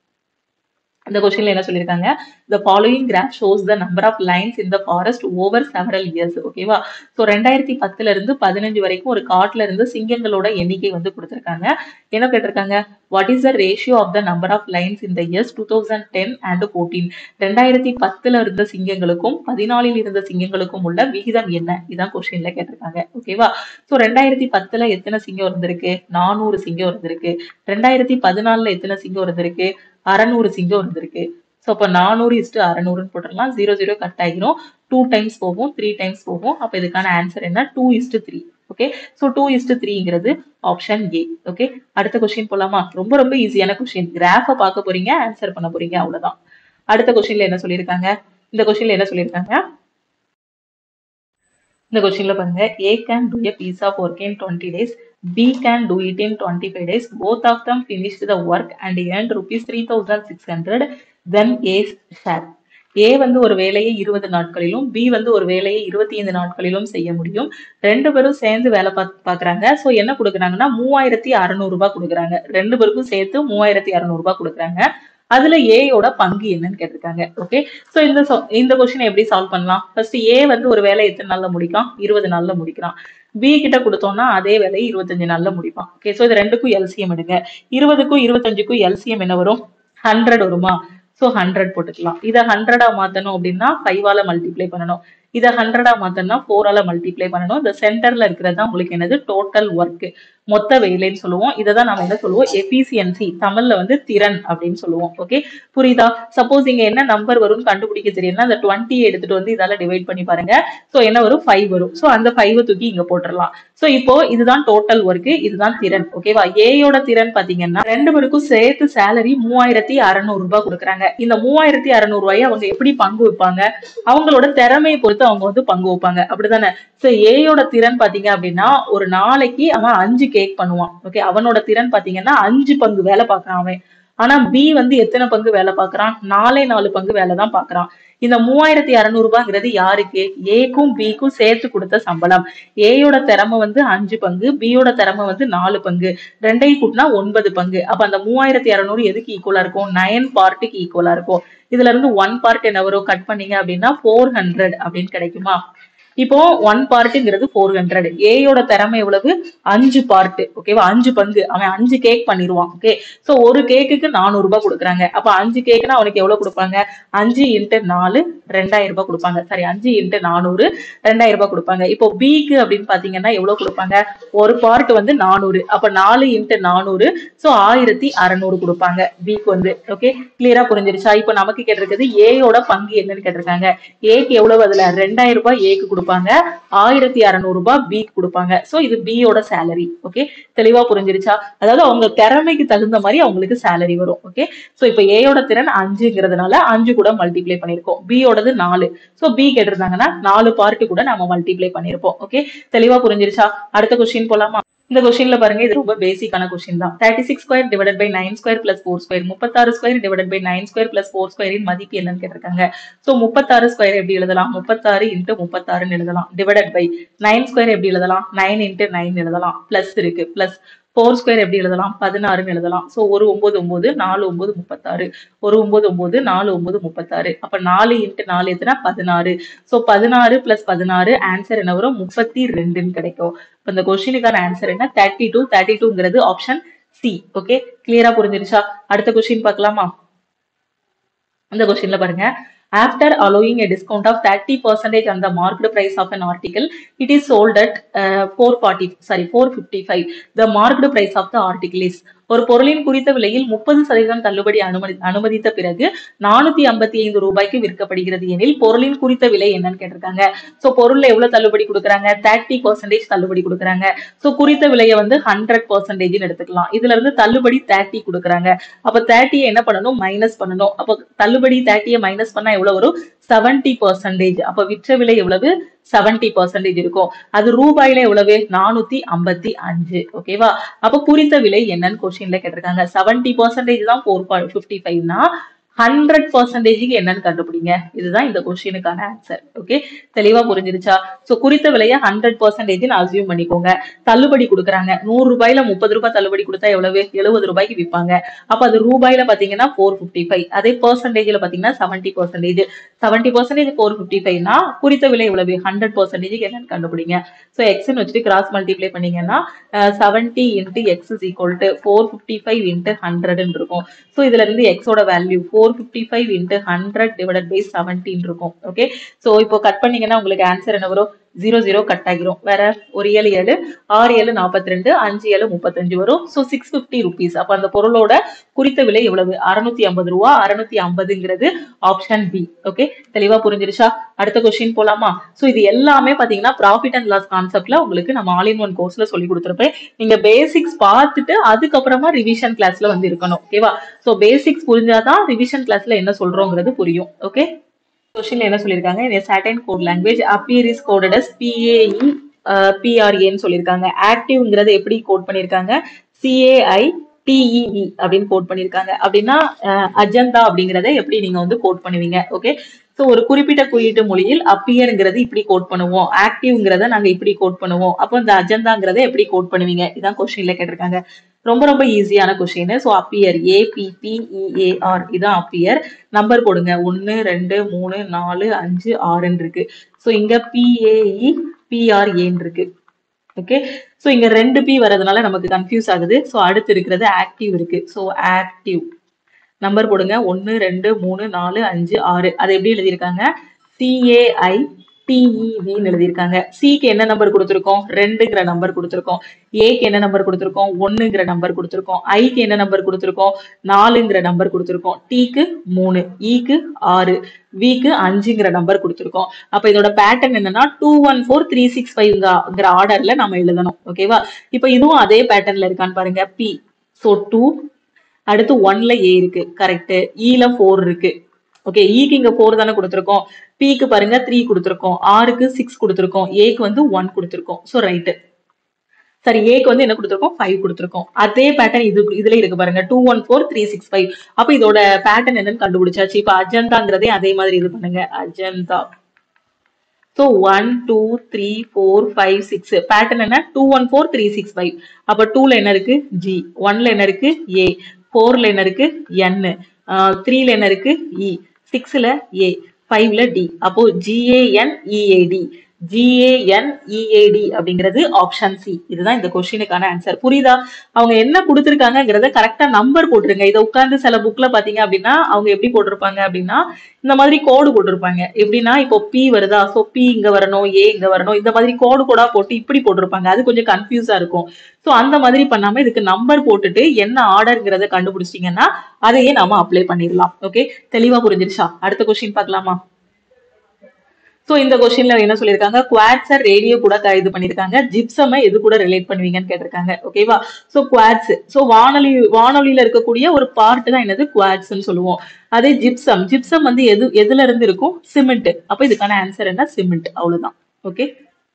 இந்த கொஸ்டின்ல என்ன சொல்லியிருக்காங்க the following graph shows the number of lines in the forest over several years ஓகேவா ஸோ ரெண்டாயிரத்தி பத்துல இருந்து பதினஞ்சு வரைக்கும் ஒரு காட்டுல இருந்து சிங்கங்களோட எண்ணிக்கை வந்து கொடுத்திருக்காங்க என்ன கேட்டிருக்காங்க what is the ratio of the number of lines இந்த years two thousand ten and fourteen ரெண்டாயிரத்தி பத்துல இருந்த சிங்கங்களுக்கும் பதினாலில் இருந்த சிங்கங்களுக்கும் உள்ள விகிதம் என்ன இதான் கொஸ்டின்ல கேட்டிருக்காங்க ஓகேவா ஸோ ரெண்டாயிரத்தி பத்துல எத்தனை சிங்கம் இருந்திருக்கு நானூறு சிங்கம் இருந்திருக்கு ரெண்டாயிரத்தி பதினாலுல எத்தனை சிங்கம் இருந்திருக்கு அறநூறு சிங்கம் இருந்திருக்கு ஸோ அப்போ நானூறு இஸ்டு அறநூறுன்னு போட்டுடலாம் ஜீரோ ஜீரோ கட் ஆகிரும் டூ டைம்ஸ் போகும் த்ரீ டைம்ஸ் போகும் அப்போ இதுக்கான ஆன்சர் என்ன two is to three okay so two is to த்ரீங்கிறது ஆப்ஷன் ஏ ஓகே அடுத்த கொஸ்டின் போலாமா ரொம்ப ரொம்ப ஈஸியான கொஸ்டின் கிராஃபை பார்க்க போறீங்க ஆன்சர் பண்ண போறீங்க அவ்வளவுதான் அடுத்த கொஸ்டின்ல என்ன சொல்லியிருக்காங்க இந்த கொஸ்டின்ல என்ன சொல்லியிருக்காங்க இந்த கொஸ்டின்ல பாருங்க A can do a piece of work in twenty days B can do it in 25 days. Both of them finished the work and earned rupees 3600. Then A's share. A வந்து ஒரு வேலையை இருபது நாட்களிலும் பி வந்து ஒரு வேலையை இருபத்தி ஐந்து நாட்களிலும் செய்ய முடியும் ரெண்டு பேரும் சேர்ந்து வேலை பார்த்து பாக்குறாங்க ஸோ என்ன கொடுக்குறாங்கன்னா மூவாயிரத்தி அறுநூறு ரூபாய் கொடுக்குறாங்க ரெண்டு பேருக்கும் சேர்த்து மூவாயிரத்தி அறுநூறு ரூபாய் கொடுக்குறாங்க அதுல ஏயோட பங்கு என்னன்னு கேட்டிருக்காங்க ஓகே சோ இந்த so- இந்த கொஸ்டின் எப்படி சால்வ் பண்ணலாம் ஃபர்ஸ்ட் ஏ வந்து ஒரு வேலை எத்தனை நாள்ல முடிக்கலாம் இருபது நாள்ல முடிக்கிறான் பி கிட்ட கொடுத்தோம்னா அதே வேலையை இருபத்தஞ்சு நாள்ல முடிப்பான் ஓகே சோ இது ரெண்டுக்கும் எல்சிஎம் எடுங்க இருபதுக்கும் இருபத்தஞ்சுக்கும் எல்சிஎம் என்ன வரும் ஹண்ட்ரட் வருமா சோ ஹண்ட்ரட் போட்டுக்கலாம் இதை ஹண்ட்ரடா மாத்தணும் அப்படின்னா ஃபைவால மல்டிப்ளை பண்ணணும் இதை ஹண்ட்ரடா மாத்தணும்னா ஃபோரால மல்டிப்ளை பண்ணணும் இந்த சென்டர்ல இருக்கிறது தான் உங்களுக்கு என்னது டோட்டல் ஒர்க் மொத்த வேலைன்னு சொல்லுவோம் இதை தான் நம்ம என்ன சொல்லுவோம் எஃபிசியன்சி தமிழ்ல வந்து திறன் அப்படின்னு சொல்லுவோம் ஓகே புரியுதா சப்போஸ் இங்க என்ன நம்பர் வரும்னு கண்டுபிடிக்க தெரியும்னா அந்த டுவெண்ட்டி எடுத்துட்டு வந்து இதால டிவைட் பண்ணி பாருங்க சோ என்ன வரும் ஃபைவ் வரும் சோ அந்த ஃபைவ் தூக்கி இங்க போட்டுடலாம் சோ இப்போ இதுதான் டோட்டல் ஒர்க் இதுதான் திறன் ஓகேவா ஏயோட திறன் பாத்தீங்கன்னா ரெண்டு பேருக்கும் சேர்த்து சேலரி மூவாயிரத்தி அறுநூறு ரூபாய் கொடுக்குறாங்க இந்த மூவாயிரத்தி அறுநூறு ரூபாயை அவங்க எப்படி பங்கு வைப்பாங்க அவங்களோட திறமையை பொறுத்து அவங்க வந்து பங்கு வைப்பாங்க அப்படிதானே சோ ஏயோட திறன் பாத்தீங்க அப்படின்னா ஒரு நாளைக்கு அவன் அஞ்சு கேக் பண்ணுவான் ஓகே அவனோட திறன் பாத்தீங்கன்னா அஞ்சு பங்கு வேலை பார்க்கறான் அவன் ஆனா பி வந்து எத்தனை பங்கு வேலை பார்க்கறான் நாலே நாலு பங்கு வேலை தான் பார்க்கறான் இந்த மூவாயிரத்தி அறுநூறு ரூபாங்கிறது யாருக்கு ஏக்கும் பிக்கும் சேர்த்து கொடுத்த சம்பளம் ஏயோட திறமை வந்து அஞ்சு பங்கு பியோட திறமை வந்து நாலு பங்கு ரெண்டையும் கூட்டினா ஒன்பது பங்கு அப்ப அந்த மூவாயிரத்தி அறுநூறு எதுக்கு ஈக்குவலா இருக்கும் நயன் பார்ட்டுக்கு ஈக்குவலா இருக்கும் இதுல இருந்து ஒன் பார்ட் என்ன வரும் கட் பண்ணீங்க அப்படின்னா ஃபோர் ஹண்ட்ரட் அப்படின்னு கிடைக்குமா இப்போ ஒன் பார்ட்டுங்கிறது ஃபோர் ஹண்ட்ரட் ஏயோட திறமை எவ்வளவு அஞ்சு பார்ட் ஓகேவா அஞ்சு பங்கு அவன் அஞ்சு கேக் பண்ணிடுவான் ஓகே சோ ஒரு கேக்குக்கு நானூறு ரூபாய் கொடுக்குறாங்க அப்ப அஞ்சு கேக்குனா அவனுக்கு எவ்வளவு கொடுப்பாங்க அஞ்சு இன்ட்டு நாலு ரெண்டாயிரம் ரூபாய் கொடுப்பாங்க சாரி அஞ்சு இன்ட்டு நானூறு ரெண்டாயிரம் ரூபாய் கொடுப்பாங்க இப்போ பிக்கு அப்படின்னு பாத்தீங்கன்னா எவ்வளவு கொடுப்பாங்க ஒரு பார்ட் வந்து நானூறு அப்ப நாலு இன்ட்டு நானூறு சோ ஆயிரத்தி அறநூறு கொடுப்பாங்க பிக்கு வந்து ஓகே கிளியரா புரிஞ்சிருச்சா இப்போ நமக்கு கேட்டிருக்கிறது ஏயோட பங்கு என்னன்னு கேட்டிருக்காங்க ஏக்கு எவ்வளவு அதுல ரெண்டாயிரம் ரூபாய் ஏக்கு கொடுப்பாங்க ஆயிரத்தி அறநூறு ரூபாய் பிக்கு கொடுப்பாங்க சோ இது பியோட சேலரி ஓகே தெளிவா புரிஞ்சிருச்சா அதாவது அவங்க திறமைக்கு தகுந்த மாதிரி அவங்களுக்கு சேலரி வரும் ஓகே சோ இப்போ ஏயோட திறன் அஞ்சுங்கிறதுனால அஞ்சு கூட மல்டிப்ளை பண்ணிருக்கோம் பியோடது நாலு சோ பி கேட்டிருந்தாங்கன்னா நாலு பார்ட்டு கூட நம்ம மல்டிப்ளை பண்ணிருப்போம் ஓகே தெளிவா புரிஞ்சிருச்சா அடுத்த கொஸ்டின் போலாமா இந்த கொஸ்டின்ல பாருங்க இது ரொம்ப பேசிக்கான கொஸ்டின் தான் thirty six square divide by nine square plus four square முப்பத்தாறு square divide by nine square plus four ஸ்கொயரின் மதிப்பு என்னன்னு கேட்டிருக்காங்க சோ முப்பத்தாறு ஸ்கொயர் எப்படி எழுதலாம் முப்பத்தாறு இன்ட்டு முப்பத்தாறுன்னு எழுதலாம் டிவைடட் பை நைன் ஸ்கொயர் எப்படி எழுதலாம் நைன் இன்ட்டு நைன் எழுதலாம் பிளஸ் இருக்கு பிளஸ் ஃபோர் ஸ்கொயர் எப்படி எழுதலாம் பதினாறுன்னு எழுதலாம் சோ ஒரு ஒன்பது ஒன்பது நாலு ஒன்பது முப்பத்தாறு ஒரு ஒன்பது ஒன்பது நாலு ஒன்பது முப்பத்தாறு அப்ப நாலு இன்ட்டு நாலு எத்தனை பதினாறு சோ பதினாறு பிளஸ் பதினாறு ஆன்சர் என்ன வரும் முப்பத்தி ரெண்டுன்னு கிடைக்கும் இப்ப இந்த கொஸ்டினுக்கான ஆன்சர் என்ன தேர்ட்டி டூ தேர்ட்டி டூங்கிறது ஆப்ஷன் சி ஓகே கிளியரா புரிஞ்சிருச்சா அடுத்த கொஸ்டின் பார்க்கலாமா இந்த கொஸ்டின்ல பாருங்க after allowing a discount of 30% on the marked price of an article it is sold at uh, 440 sorry 455 the marked price of the article is ஒரு பொருளின் குறித்த விலையில் முப்பது சதவீதம் தள்ளுபடி அனுமதி அனுமதித்த பிறகு நானூத்தி ஐம்பத்தி ஐந்து ரூபாய்க்கு விற்கப்படுகிறது எனில் பொருளின் குறித்த விலை என்னன்னு கேட்டிருக்காங்க சோ பொருள்ல எவ்வளவு தள்ளுபடி கொடுக்குறாங்க தேர்ட்டி பர்சன்டேஜ் தள்ளுபடி கொடுக்குறாங்க சோ குறித்த விலையை வந்து ஹண்ட்ரட் பர்சன்டேஜ்னு எடுத்துக்கலாம் இதுல இருந்து தள்ளுபடி தேர்ட்டி கொடுக்குறாங்க அப்ப தேர்ட்டியை என்ன பண்ணணும் மைனஸ் பண்ணணும் அப்ப தள்ளுபடி தேர்ட்டியை மைனஸ் பண்ணா எவ்வளவு வரும் செவன்டி பர்சன்டேஜ் அப்ப விற்ற விலை எவ்வளவு செவன்டி பர்சன்டேஜ் இருக்கும் அது ரூபாயில எவ்வளவு நானூத்தி ஐம்பத்தி அஞ்சு ஓகேவா அப்ப குறித்த விலை என்னன்னு கொஸ்டின்ல கேட்டிருக்காங்க செவன்டி பர்சன்டேஜ் தான் ஃபோர் ஃபிஃப்டி ஃபைவ்னா ஹண்ட்ரட் பர்சன்டேஜுக்கு என்னன்னு கண்டுபிடிங்க இதுதான் இந்த கொஸ்டினுக்கான ஆன்சர் ஓகே தெளிவா புரிஞ்சிருச்சா சோ குறித்த விலையை ஹண்ட்ரட் பர்சன்டேஜ் அசியூம் பண்ணிக்கோங்க தள்ளுபடி கொடுக்குறாங்க நூறு ரூபாயில முப்பது ரூபாய் தள்ளுபடி கொடுத்தா எவ்வளவு எழுபது ரூபாய்க்கு விற்பாங்க அப்ப அது ரூபாயில பாத்தீங்கன்னா ஃபோர் பிப்டி ஃபைவ் அதே பர்சன்டேஜ்ல பாத்தீங்கன்னா seventy percentage seventy percentage four fifty ஃபைவ்னா குறித்த விலை எவ்வளவு ஹண்ட்ரட் பர்சன்டேஜ் என்னன்னு கண்டுபிடிங்க ஸோ எக்ஸ்ன்னு வச்சுட்டு கிராஸ் மல்டிப்ளை பண்ணீங்கன்னா seventy into X is equal to four fifty five into ஹண்ட்ரட்னு இருக்கும் ஸோ இதுல இருந்து எக்ஸோட value four fifty five into hundred divide by seventeen இருக்கும் ஓகே ஸோ இப்போ கட் பண்ணீங்கன்னா உங்களுக்கு ஆன்சர் என்ன வரும் ஜீரோ ஜீரோ கட் ஆகிரும் வேற ஒரு ஏழு ஏழு ஆறு ஏழு நாற்பத்தி ரெண்டு அஞ்சு ஏழு முப்பத்தஞ்சு வரும் ஸோ சிக்ஸ் ஃபிஃப்டி ருபீஸ் அப்போ அந்த பொருளோட குறித்த விலை எவ்வளவு அறுநூத்தி ஐம்பது ரூபா அறுநூத்தி ஐம்பதுங்கிறது ஆப்ஷன் பி ஓகே தெளிவா புரிஞ்சிருச்சா அடுத்த கொஸ்டின் போலாமா ஸோ இது எல்லாமே பாத்தீங்கன்னா ப்ராஃபிட் அண்ட் லாஸ் கான்செப்ட்ல உங்களுக்கு நம்ம ஆல் இன் ஒன் கோர்ஸ்ல சொல்லி கொடுத்துருப்பேன் நீங்க பேசிக்ஸ் பார்த்துட்டு அதுக்கப்புறமா ரிவிஷன் கிளாஸ்ல வந்து இருக்கணும் ஓகேவா ஸோ பேசிக்ஸ் புரிஞ்சாதான் ரிவிஷன் கிளாஸ்ல என்ன சொல்றோங்கிறது புரியும் ஓகே கொஸ்டின்ல என்ன சொல்லியிருக்காங்க in a certain code language appear is coded as PAE பிஆர்ஏன்னு சொல்லியிருக்காங்க ஆக்டிவ்ங்கிறத எப்படி கோட் பண்ணியிருக்காங்க சிஏஐ டிஇஇ அப்படின்னு கோட் பண்ணியிருக்காங்க அப்படின்னா அஜந்தா அப்படிங்கிறத எப்படி நீங்க வந்து கோட் பண்ணுவீங்க ஓகே ஸோ ஒரு குறிப்பிட்ட குறியீட்டு மொழியில் அப்பியருங்கிறது இப்படி கோட் பண்ணுவோம் ஆக்டிவ்ங்கிறத நாங்க இப்படி கோட் பண்ணுவோம் அப்போ இந்த அஜந்தாங்கிறத எப்படி கோட் பண்ணுவீங்க இதான் கொஸ்டின்ல கேட்டிருக்காங்க ரொம்ப ரொம்ப ஈஸியான கொஸ்டின் ஸோ அப்பியர் ஏபிபிஇஏஆர் இதான் அப்பியர் நம்பர் போடுங்க ஒன்று ரெண்டு மூணு நாலு அஞ்சு ஆறுன்னு இருக்கு ஸோ இங்க பிஏஇ பிஆர்ஏன்னு இருக்கு ஓகே ஸோ இங்க ரெண்டு பி வரதுனால நமக்கு கன்ஃபியூஸ் ஆகுது ஸோ அடுத்து இருக்கிறது ஆக்டிவ் இருக்கு ஸோ ஆக்டிவ் நம்பர் போடுங்க ஒன்று ரெண்டு மூணு நாலு அஞ்சு ஆறு அதை எப்படி எழுதியிருக்காங்க சிஏஐ டிஇவின்னு எழுதியிருக்காங்க சிக்கு என்ன நம்பர் கொடுத்துருக்கோம் ரெண்டுங்கிற நம்பர் கொடுத்துருக்கோம் ஏக்கு என்ன நம்பர் கொடுத்துருக்கோம் ஒன்னுங்கிற நம்பர் கொடுத்துருக்கோம் ஐக்கு என்ன நம்பர் கொடுத்துருக்கோம் நாலுங்கிற நம்பர் கொடுத்துருக்கோம் டிக்கு மூணு ஈக்கு ஆறு விக்கு அஞ்சுங்கிற நம்பர் கொடுத்துருக்கோம் அப்ப இதோட பேட்டர்ன் என்னன்னா two one four three six ஃபைவ்ங்கிற ஆர்டர்ல நம்ம எழுதணும் ஓகேவா இப்ப இதுவும் அதே பேட்டர்ன்ல இருக்கான்னு பாருங்க பி ஸோ டூ அடுத்து ஒன்ல ஏ இருக்கு கரெக்ட் ஈல ஃபோர் இருக்கு ஓகே ஈக்கு இங்க ஃபோர் தானே கொடுத்துருக்கோம் பிக்கு பாருங்க த்ரீ கொடுத்துருக்கோம் ஆறுக்கு சிக்ஸ் கொடுத்துருக்கோம் ஏக்கு வந்து ஒன் கொடுத்துருக்கோம் ஸோ ரைட்டு சரி ஏக்கு வந்து என்ன கொடுத்துருக்கோம் ஃபைவ் கொடுத்துருக்கோம் அதே பேட்டர்ன் இது இதுல இருக்கு பாருங்க two one four three six five அப்ப இதோட பேட்டர்ன் என்னன்னு கண்டுபிடிச்சாச்சு இப்ப அஜந்தாங்கிறதே அதே மாதிரி இது பண்ணுங்க Ajantha so one two three four five six pattern என்ன two one four three six five அப்போ டூல என்ன இருக்கு ஜி ஒன்ல என்ன இருக்கு ஏ ஃபோர்ல என்ன இருக்கு என் த்ரீல என்ன இருக்கு இ சிக்ஸ்ல ஏ ஃபைவ்ல டி அப்போ ஜிஏஎன் இஏடி ஜிஏஎன்இஏடி அப்படிங்கிறது ஆப்ஷன் சி இதுதான் இந்த கொஸ்டினுக்கான ஆன்சர் புரியுதா அவங்க என்ன கொடுத்துருக்காங்கிறத கரெக்டா நம்பர் போட்டுருங்க இதை உட்கார்ந்து சில புக்ல பாத்தீங்க அப்படின்னா அவங்க எப்படி போட்டிருப்பாங்க அப்படின்னா இந்த மாதிரி கோடு போட்டிருப்பாங்க எப்படின்னா இப்போ பி வருதா ஸோ பி இங்க வரணும் ஏ இங்க வரணும் இந்த மாதிரி கோடு கோடா போட்டு இப்படி போட்டிருப்பாங்க அது கொஞ்சம் கன்ஃபியூஸா இருக்கும் ஸோ அந்த மாதிரி பண்ணாம இதுக்கு நம்பர் போட்டுட்டு என்ன ஆர்டர்ங்கிறத கண்டுபிடிச்சிட்டீங்கன்னா அதையே நாம அப்ளை பண்ணிடலாம் ஓகே தெளிவா புரிஞ்சிருச்சா அடுத்த கொஸ்டின் பார்க்கலாமா சோ இந்த கொஸ்டின்ல என்ன சொல்லியிருக்காங்க குவாட்ஸர் ரேடியோ கூட க- இது பண்ணிருக்காங்க ஜிப்சமை எது கூட ரிலேட் பண்ணுவீங்கன்னு கேட்டிருக்காங்க ஓகேவா சோ குவாட்ஸ் சோ வானொலி வானொலியில இருக்கக்கூடிய ஒரு பார்ட் தான் என்னது குவாட்ஸ்ன்னு சொல்லுவோம் அதே ஜிப்சம் ஜிப்சம் வந்து எது எதுல இருந்து இருக்கும் சிமெண்ட் அப்ப இதுக்கான ஆன்சர் என்ன சிமெண்ட் அவ்வளவுதான் ஓகே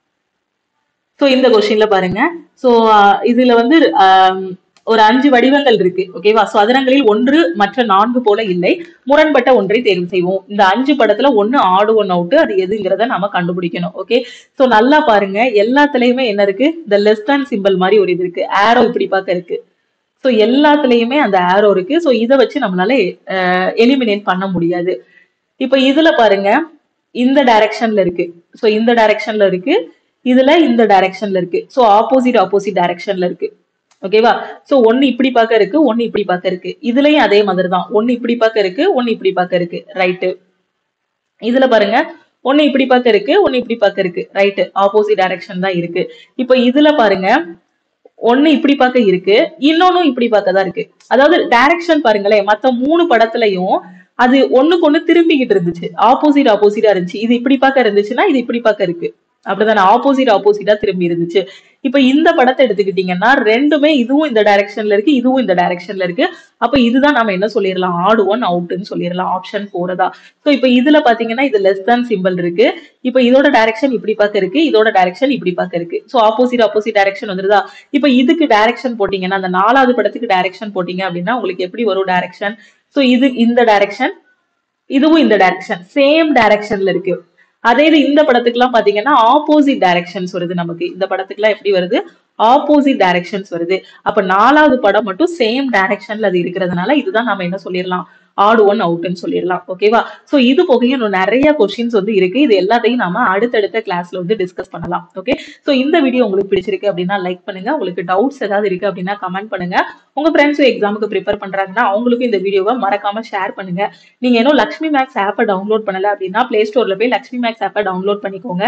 சோ இந்த கொஸ்டின்ல பாருங்க சோ இதுல வந்து ஆம், ஒரு அஞ்சு வடிவங்கள் இருக்கு ஓகேவா சதுரங்களில் ஒன்று மற்ற நான்கு போல இல்லை முரண்பட்ட ஒன்றை தேர்வு செய்வோம் இந்த அஞ்சு படத்துல ஒண்ணு ஆடு ஒன்னு அவுட் அது எதுங்கிறத நாம கண்டுபிடிக்கணும் ஓகே சோ நல்லா பாருங்க எல்லாத்துலயுமே என்ன இருக்கு இந்த லெஸ் தேன் சிம்பிள் மாதிரி ஒரு இது இருக்கு ஆரோ இப்படி பார்க்க இருக்கு சோ எல்லாத்துலயுமே அந்த ஆரோ இருக்கு சோ இதை வச்சு நம்மளால எலிமினேட் பண்ண முடியாது இப்ப இதுல பாருங்க இந்த டைரக்ஷன்ல இருக்கு சோ இந்த டைரக்ஷன்ல இருக்கு இதுல இந்த டைரக்ஷன்ல இருக்கு சோ ஆப்போசிட் ஆப்போசிட் டைரக்ஷன்ல இருக்கு ஓகேவா சோ ஒன்னு இப்படி பார்க்க இருக்கு ஒன்னு இப்படி பார்க்க இருக்கு இதுலயும் அதே மாதிரி தான் ஒன்னு இப்படி பார்க்க இருக்கு ஒன்னு இப்படி பார்க்க இருக்கு ரைட்டு இதுல பாருங்க ஒன்னு இப்படி பார்க்க இருக்கு ஒன்னு இப்படி பார்க்க இருக்கு ரைட்டு ஆப்போசிட் டைரக்ஷன் தான் இருக்கு இப்போ இதுல பாருங்க ஒண்ணு இப்படி பார்க்க இருக்கு இன்னொன்னும் இப்படி பார்க்க தான் இருக்கு அதாவது டைரக்ஷன் பாருங்களேன் மத்த மூணு படத்துலயும் அது ஒண்ணுக்கு ஒண்ணு திரும்பிக்கிட்டு இருந்துச்சு ஆப்போசிட் ஆப்போசிட்டா இருந்துச்சு இது இப்படி பார்க்க இருந்துச்சுன்னா இது இப்படி பார்க்க இருக்கு அப்படிதானே ஆப்போசிட் ஆப்போசிட்டா திரும்பி இருந்துச்சு இப்ப இந்த படத்தை எடுத்துக்கிட்டீங்கன்னா ரெண்டுமே இதுவும் இந்த டைரக்ஷன்ல இருக்கு இதுவும் இந்த டைரக்ஷன்ல இருக்கு அப்ப இதுதான் நம்ம என்ன சொல்லிடலாம் ஆடு ஒன் அவுட்னு சொல்லிடலாம் ஆப்ஷன் போறதா சோ இப்ப இதுல பாத்தீங்கன்னா இது லெஸ் தான் சிம்பிள் இருக்கு இப்ப இதோட டைரக்ஷன் இப்படி பார்க்க இருக்கு இதோட டைரக்ஷன் இப்படி பார்க்க இருக்கு சோ ஆப்போசிட் ஆப்போசிட் டைரக்ஷன் வந்துருதா இப்ப இதுக்கு டைரக்ஷன் போட்டீங்கன்னா அந்த நாலாவது படத்துக்கு டைரக்ஷன் போட்டீங்க அப்படின்னா உங்களுக்கு எப்படி வரும் டைரக்ஷன் சோ இது இந்த டைரக்ஷன் இதுவும் இந்த டைரக்ஷன் சேம் டைரக்ஷன்ல இருக்கு அதே இது இந்த படத்துக்குலாம் பாத்தீங்கன்னா ஆப்போசிட் டைரக்ஷன்ஸ் வருது நமக்கு இந்த படத்துக்குலாம் எப்படி வருது ஆப்போசிட் டைரக்ஷன்ஸ் வருது அப்ப நாலாவது படம் மட்டும் சேம் டைரக்ஷன்ல அது இருக்கிறதுனால இதுதான் நம்ம என்ன சொல்லிடலாம் ஆடு ஒன் அவுட்னு சொல்லிடலாம் ஓகேவா சோ இது போகையும் இன்னும் நிறைய கொஸ்டின்ஸ் வந்து இருக்கு இது எல்லாத்தையும் நாம அடுத்தடுத்த கிளாஸ்ல வந்து டிஸ்கஸ் பண்ணலாம் ஓகே சோ இந்த வீடியோ உங்களுக்கு பிடிச்சிருக்கு அப்படின்னா லைக் பண்ணுங்க உங்களுக்கு டவுட்ஸ் ஏதாவது இருக்கு அப்படின்னா கமெண்ட் பண்ணுங்க உங்க ஃப்ரெண்ட்ஸ் எக்ஸாமுக்கு ப்ரிப்பேர் பண்றாங்கன்னா அவங்களுக்கும் இந்த வீடியோவை மறக்காம ஷேர் பண்ணுங்க நீங்க இன்னும் லக்ஷ்மி மேக்ஸ் ஆப்பை டவுன்லோட் பண்ணல அப்படின்னா பிளே ஸ்டோர்ல போய் லக்ஷ்மி மேக்ஸ் ஆப்பை டவுன்லோட் பண்ணிக்கோங்க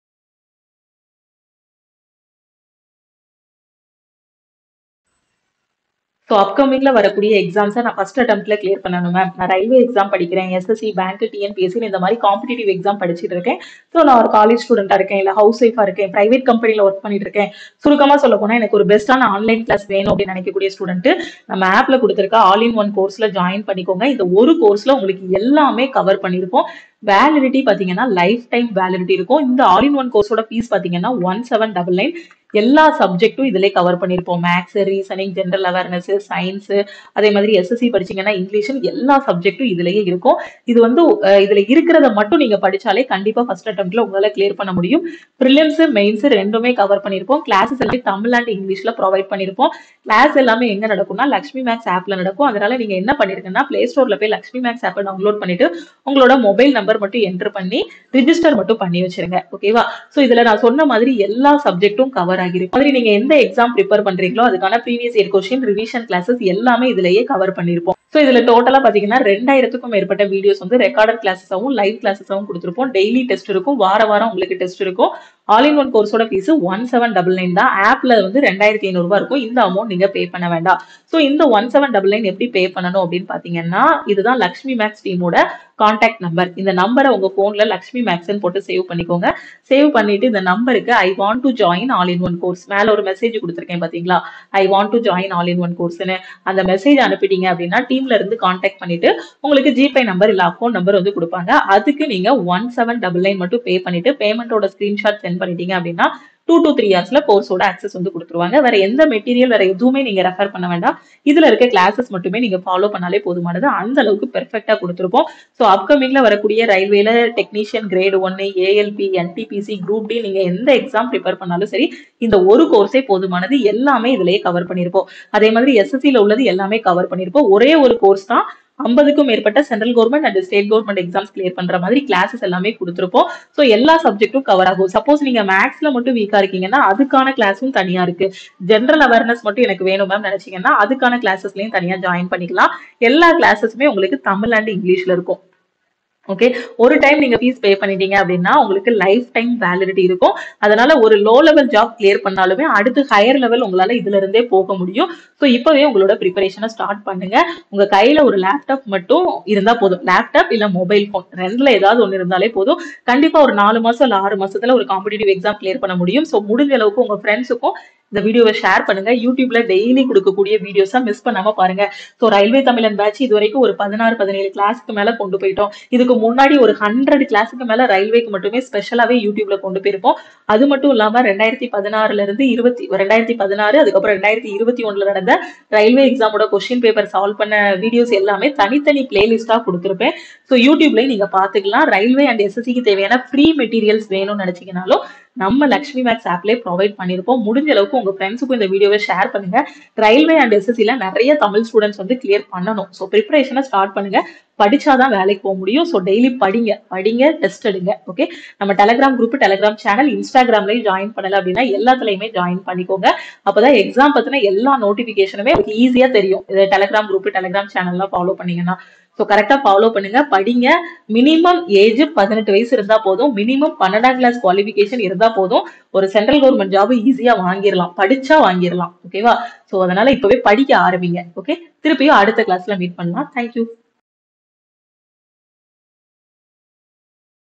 ஸோ அப்கமிங்ல வரக்கூடிய எக்ஸாம்ஸை நான் ஃபர்ஸ்ட் அட்டம்ப்ட்ல கிளியர் பண்ணணும் மேம் நான் ரயில்வே எக்ஸாம் படிக்கிறேன் எஸ்எஸ்சி பேங்க் டிஎன்பிஎஸ்சி இந்த மாதிரி காம்படிட்டிவ் எக்ஸாம் படிச்சுட்டு இருக்கேன் ஸோ நான் ஒரு காலேஜ் ஸ்டூடெண்டா இருக்கேன் இல்லை ஹவுஸ் ஒய்ஃபா இருக்கேன் பிரைவேட் கம்பெனில ஒர்க் பண்ணிட்டு இருக்கேன் சுருக்கமா சொல்ல போனா எனக்கு ஒரு பெஸ்ட்டான ஆன்லைன் கிளாஸ் வேணும் அப்படின்னு நினைக்கக்கூடிய ஸ்டூடெண்ட் நம்ம ஆப்ல கொடுத்துருக்க ஆல் இன் ஒன் கோர்ஸ்ல ஜாயின் பண்ணிக்கோங்க இந்த ஒரு கோர்ஸ்ல உங்களுக்கு எல்லாமே கவர் பண்ணியிருப்போம் வேலிடிட்டி பாத்தீங்கன்னா லைஃப் டைம் வேலிடிட்டி இருக்கும் இந்த ஆல் இன் ஒன் கோர்ஸோட ஃபீஸ் பாத்தீங்கன்னா ஒன் செவன் டபுள் நைன் எல்லா சப்ஜெக்ட்டும் இதுல கவர் பண்ணியிருப்போம் maths reasoning general awareness science அதே மாதிரி எஸ்எஸ்சி படிச்சீங்கன்னா இங்கிலீஷ் எல்லா சப்ஜெக்ட்டும் இதுலயே இருக்கும் இது வந்து அஹ், இதுல இருக்கிறத மட்டும் நீங்க படிச்சாலே கண்டிப்பா ஃபர்ஸ்ட் அட்டம்ப்ட்ல உங்களால கிளியர் பண்ண முடியும் ப்ரிலிம்ஸ் மெயின்ஸ் ரெண்டுமே கவர் பண்ணியிருப்போம் கிளாஸஸ் எல்லாமே தமிழ் அண்ட் இங்கிலீஷ்ல ப்ரொவைட் பண்ணியிருப்போம் கிளாஸ் எல்லாமே எங்க நடக்கும்னா லக்ஷ்மி மேக்ஸ் ஆப்ல நடக்கும் அதனால நீங்க என்ன பண்ணிருக்கீங்கன்னா பிளே ஸ்டோர்ல போய் லக்ஷ்மி மேக்ஸ் ஆப்பை டவுன்லோட் பண்ணிட்டு உங்களோட மொபைல் நம்பர் மட்டும் என்டர் பண்ணி ரிஜிஸ்டர் மட்டும் பண்ணி வச்சிருங்க ஓகேவா சோ இதுல நான் சொன்ன மாதிரி எல்லா சப்ஜெக்ட்டும் கவர் ஆகிருக்கும் மாதிரி நீங்க எந்த எக்ஸாம் ப்ரிப்பேர் பண்றீங்களோ அதுக்கான previous year question revision classes எல்லாமே இதுலயே கவர் பண்ணிருப்போம் சோ இதுல டோட்டலா பாத்தீங்கன்னா ரெண்டாயிரத்துக்கும் மேற்பட்ட வீடியோஸ் வந்து ரெக்கார்டட் கிளாஸஸாவும் லைவ் கிளாஸஸாவும் கொடுத்துருப்போம் டெய்லி டெஸ்ட் இருக்கும் வார வாரம் உங்களுக்கு டெஸ்ட் இருக்கும் ஆல் இன் ஒன் கோர்ஸோட fees one seven double nine தான் ஆப்ல வந்து ரெண்டாயிரத்தி ஐநூறு ரூபாய் இருக்கும் இந்த அமௌண்ட் நீங்க பே பண்ண வேண்டாம் சோ இந்த ஒன் செவன் டபுள் நைன் எப்படி பே பண்ணணும் அப்படின்னு பாத்தீங்கன்னா இதுதான் லக்ஷ்மி மேக்ஸ் டீமோட கான்டாக்ட் நம்பர் இந்த நம்பரை உங்க போன்ல லக்ஷ்மி மேக்ஸ்ன்னு போட்டு சேவ் பண்ணிக்கோங்க சேவ் பண்ணிட்டு இந்த நம்பருக்கு I want to join all in one course மேல ஒரு மெசேஜ் கொடுத்துருக்கேன் பாத்தீங்களா I want to join all in one கோர்ஸ்னு அந்த மெசேஜ் அனுப்பிட்டீங்க அப்படின்னா டீம்ல இருந்து கான்டாக்ட் பண்ணிட்டு உங்களுக்கு ஜிபே நம்பர் இல்ல அக்கௌண்ட் நம்பர் வந்து கொடுப்பாங்க அதுக்கு நீங்க ஒன் செவன் டபுள் நைன் மட்டும் பே பண்ணிட்டு பேமெண்டோட ஸ்கிரீன்ஷாட் சென்ட் பண்ணிட்டீங்க அப்படின்னா டூ டு த்ரீ இயர்ஸ்ல கோர்ஸோட ஆக்சஸ் வந்து கொடுத்துருவாங்க வேற எந்த மெட்டீரியல் வேற எதுவுமே நீங்க ரெஃபர் பண்ண வேண்டாம் இதுல இருக்க கிளாஸஸ் மட்டுமே நீங்க ஃபாலோ பண்ணாலே போதுமானது அந்த அளவுக்கு பெர்ஃபெக்டா கொடுத்துருப்போம் ஸோ அப்கமிங்ல வரக்கூடிய ரயில்வேல டெக்னீஷியன் கிரேட் ஒன்னு ஏஎல்பி என்டிபிசி குரூப் டி நீங்க எந்த எக்ஸாம் ப்ரிப்பேர் பண்ணாலும் சரி இந்த ஒரு கோர்ஸே போதுமானது எல்லாமே இதுலயே கவர் பண்ணிருப்போம் அதே மாதிரி எஸ்எஸ்சில உள்ளது எல்லாமே கவர் பண்ணிருப்போம் ஒரே ஒரு கோர்ஸ் தான் ஐம்பதுக்கும் மேற்பட்ட central government and state government exams clear பண்ற மாதிரி கிளாஸஸ் எல்லாமே கொடுத்துருப்போம் ஸோ எல்லா சப்ஜெக்ட்டும் கவர் ஆகும் சப்போஸ் நீங்க மேக்ஸ்ல மட்டும் வீக்கா இருக்கீங்கன்னா அதுக்கான கிளாஸும் தனியா இருக்கு ஜென்ரல் அவேர்னஸ் மட்டும் எனக்கு வேணும் மேம் நினைச்சீங்கன்னா அதுக்கான கிளாஸஸ்லயும் தனியா ஜாயின் பண்ணிக்கலாம் எல்லா கிளாஸஸுமே உங்களுக்கு தமிழ் அண்ட் இங்கிலீஷ்ல இருக்கும் ஓகே ஒரு டைம் நீங்க ஃபீஸ் பே பண்ணிட்டீங்க அப்படின்னா உங்களுக்கு லைஃப் டைம் வேலிடிட்டி இருக்கும் அதனால ஒரு லோ லெவல் ஜாப் கிளியர் பண்ணாலுமே அடுத்து ஹையர் லெவல் உங்களால இதுல இருந்தே போக முடியும் ஸோ இப்பவே உங்களோட ப்ரிப்பரேஷனை ஸ்டார்ட் பண்ணுங்க உங்க கையில ஒரு லேப்டாப் மட்டும் இருந்தா போதும் லேப்டாப் இல்ல மொபைல் ஃபோன் ரெண்டுல ஏதாவது ஒன்று இருந்தாலே போதும் கண்டிப்பா ஒரு நாலு மாசம் இல்ல ஆறு மாசத்துல ஒரு காம்படிட்டிவ் எக்ஸாம் கிளியர் பண்ண முடியும் ஸோ முடிஞ்ச அளவுக்கு உங்க ஃப்ரெண்ட்ஸுக்கும் இந்த வீடியோவை ஷேர் பண்ணுங்க யூடியூப்ல டெய்லி கொடுக்கக்கூடிய வீடியோஸா மிஸ் பண்ணாம பாருங்க ஸோ ரயில்வே தமிழன் பேட்ச் இது வரைக்கும் ஒரு பதினாறு பதினேழு கிளாஸ்க்கு மேல கொண்டு போயிட்டோம் இதுக்கு முன்னாடி ஒரு ஹண்ட்ரட் கிளாஸுக்கு மேல ரயில்வேக்கு மட்டுமே ஸ்பெஷலாவே யூடியூப்ல கொண்டு போயிருப்போம் அது மட்டும் இல்லாம ரெண்டாயிரத்தி பதினாறுல இருந்து இருபத்தி ரெண்டாயிரத்தி பதினாறு அதுக்கப்புறம் ரெண்டாயிரத்தி இருபத்தி ஒண்ணுல நடந்த ரயில்வே எக்ஸாமோட கொஸ்டின் பேப்பர் சால்வ் பண்ண வீடியோஸ் எல்லாமே தனித்தனி பிளேலிஸ்டா கொடுத்துருப்பேன் ஸோ யூடியூப்லயும் நீங்க பாத்துக்கலாம் ரயில்வே அண்ட் எஸ்எஸ்சிக்கு தேவையான ஃப்ரீ மெட்டீரியல்ஸ் வேணும்னு நினைச்சீங்கனாலும் நம்ம லக்ஷ்மி மேக்ஸ் ஆப்லேயே ப்ரொவைட் பண்ணியிருப்போம் முடிஞ்ச அளவுக்கு உங்க ஃப்ரெண்ட்ஸுக்கும் இந்த வீடியோவை ஷேர் பண்ணுங்க ரயில்வே அண்ட் எஸ்எஸ்சில நிறைய தமிழ் ஸ்டூடெண்ட்ஸ் வந்து கிளியர் பண்ணணும் ஸோ ப்ரிப்பரேஷனை ஸ்டார்ட் பண்ணுங்க படிச்சாதான் வேலைக்கு போக முடியும் ஸோ டெய்லி படிங்க படிங்க டெஸ்ட் எடுங்க ஓகே நம்ம டெலகிராம் குரூப் டெலகிராம் சேனல் இன்ஸ்டாகிராம்லயும் ஜாயின் பண்ணல அப்படின்னா எல்லாத்துலயுமே ஜாயின் பண்ணிக்கோங்க அப்பதான் எக்ஸாம் பத்தின எல்லா நோட்டிபிகேஷனுமே ஈஸியா தெரியும் இது டெலகிராம் குரூப் டெலகிராம் சேனல்லாம் ஃபாலோ பண்ணீங்கன்னா ஸோ கரெக்டா ஃபாலோ பண்ணுங்க படிங்க மினிமம் ஏஜ் பதினெட்டு வயசு இருந்தா போதும் மினிமம் பன்னெண்டாம் கிளாஸ் குவாலிஃபிகேஷன் இருந்தா போதும் ஒரு சென்ட்ரல் கவர்மெண்ட் ஜாப் ஈஸியா வாங்கிடலாம் படிச்சா வாங்கிடலாம் ஓகேவா ஸோ அதனால இப்பவே படிக்க ஆரம்பிங்க ஓகே திருப்பியும் அடுத்த கிளாஸ்ல மீட் பண்ணலாம் தேங்க்யூ